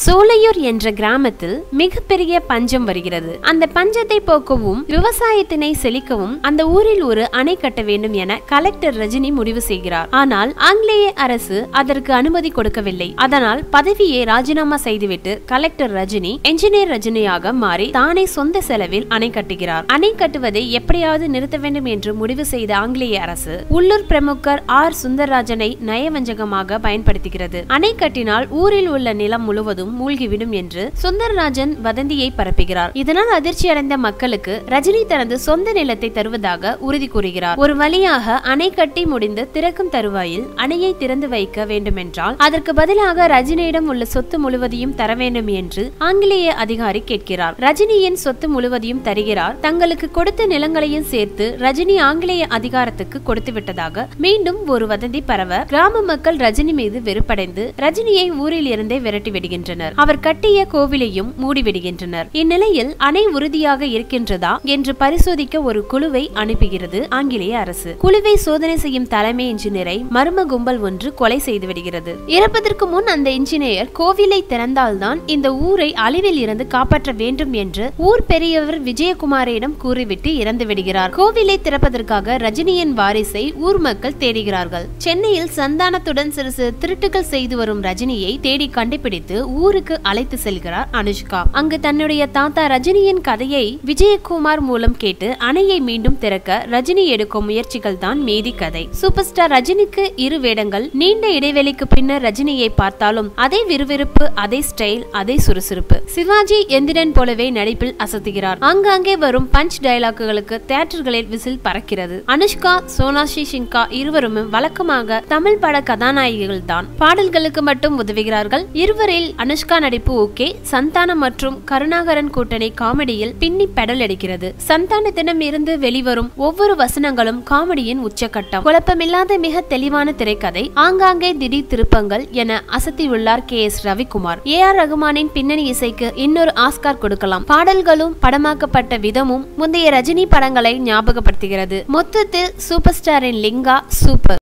சோலையூர் என்ற கிராமத்தில் மிகப்பெரிய பஞ்சம் வருகிறது அந்த பஞ்சத்தை போக்கவும் விவசாயத்தினை செழிக்கவும் அந்த ஊரில் ஒரு அணை கட்ட வேண்டும் என கலெக்டர் ரஜினி முடிவு செய்கிறார் ஆனால் ஆங்கிலேய அரசு அதற்கு அனுமதி கொடுக்கவில்லை அதனால் பதவியை ராஜினாமா செய்துவிட்டு கலெக்டர் ரஜினி என்ஜினியர் ரஜினியாக மாறி தானே சொந்த செலவில் அணை கட்டுகிறார் அணை கட்டுவதை எப்படியாவது நிறுத்த வேண்டும் என்று முடிவு செய்த ஆங்கிலேய அரசு உள்ளூர் பிரமுகர் ஆர் சுந்தரராஜனை நயவஞ்சகமாக பயன்படுத்துகிறது அணை கட்டினால் ஊரில் உள்ள நிலம் முழுவதும் மூழ்கிவிடும் என்று சுந்தரராஜன் வதந்தியை பரப்புகிறார் இதனால் அதிர்ச்சி அடைந்த மக்களுக்கு ரஜினி தனது சொந்த நிலத்தை தருவதாக உறுதி கூறுகிறார் ஒரு வழியாக அணை கட்டி முடிந்து திறக்கும் தருவாயில் அணையை திறந்து வைக்க வேண்டுமென்றால் அதற்கு பதிலாக ரஜினியிடம் உள்ள சொத்து முழுவதையும் தர வேண்டும் என்று ஆங்கிலேய அதிகாரி கேட்கிறார் ரஜினியின் சொத்து முழுவதையும் தருகிறார் தங்களுக்கு கொடுத்த நிலங்களையும் சேர்த்து ரஜினி ஆங்கிலேய அதிகாரத்துக்கு கொடுத்து விட்டதாக மீண்டும் ஒரு வதந்தி பரவ கிராம மக்கள் ரஜினி மீது வெறுப்படைந்து ரஜினியை ஊரில் இருந்தே விரட்டி விடுகின்றனர் அவர் கட்டிய கோவிலையும் மூடிவிடுகின்றனர் இந்நிலையில் அணை உறுதியாக இருக்கின்றதா என்று பரிசோதிக்க ஒரு குழுவை அனுப்புகிறது ஆங்கிலேய அரசு குழுவை சோதனை செய்யும் தலைமை இன்ஜினியரை மர்ம கும்பல் ஒன்று கொலை செய்து விடுகிறது இறப்பதற்கு முன் அந்த இன்ஜினியர் கோவிலை திறந்தால்தான் இந்த ஊரை அழிவில் இருந்து காப்பாற்ற வேண்டும் என்று ஊர் பெரியவர் விஜயகுமாரிடம் கூறிவிட்டு இறந்து விடுகிறார் கோவிலை திறப்பதற்காக ரஜினியின் வாரிசை ஊர் மக்கள் தேடுகிறார்கள் சென்னையில் சந்தானத்துடன் சிறு சிறு திருட்டுகள் செய்து வரும் ரஜினியை தேடி கண்டுபிடித்து ஊருக்கு அழைத்து செல்கிறார் அனுஷ்கா அங்கு தன்னுடைய தாத்தா ரஜினியின் கதையை விஜயகுமார் மூலம் கேட்டு அணையை மீண்டும் திறக்க ரஜினி எடுக்கும் முயற்சிகள் தான் மீதி கதை சூப்பர் ஸ்டார் ரஜினிக்கு இரு வேடங்கள் நீண்ட இடைவெளிக்கு பின்னர் ரஜினியை பார்த்தாலும் அதே விறுவிறுப்பு அதே ஸ்டைல் அதே சுறுசுறுப்பு சிவாஜி எந்திரன் போலவே நடிப்பில் அசத்துகிறார் ஆங்காங்கே வரும் பஞ்ச் டயலாக்குகளுக்கு தியேட்டர்களில் விசில் பறக்கிறது அனுஷ்கா சோனாஷி ஷின்கா இருவரும் வழக்கமாக தமிழ் பட கதாநாயகிகள் தான் பாடல்களுக்கு மட்டும் உதவுகிறார்கள் இருவரில் அனுஷ்கா நடிப்பு ஓகே சந்தானம் மற்றும் கருணாகரன் கூட்டணி காமெடியில் பின்னி பெடல் அடிக்கிறது சந்தானத்திடம் இருந்து வெளிவரும் ஒவ்வொரு வசனங்களும் காமெடியின் உச்சக்கட்டம் குழப்பமில்லாத மிக தெளிவான திரைக்கதை ஆங்காங்கே திடீர் திருப்பங்கள் என அசத்தியுள்ளார் K S Ravikumar A R ரகுமானின் பின்னணி இசைக்கு இன்னொரு ஆஸ்கார் கொடுக்கலாம் பாடல்களும் படமாக்கப்பட்ட விதமும் முந்தைய ரஜினி படங்களை ஞாபகப்படுத்துகிறது மொத்தத்தில் சூப்பர் ஸ்டாரின் லிங்கா சூப்பர்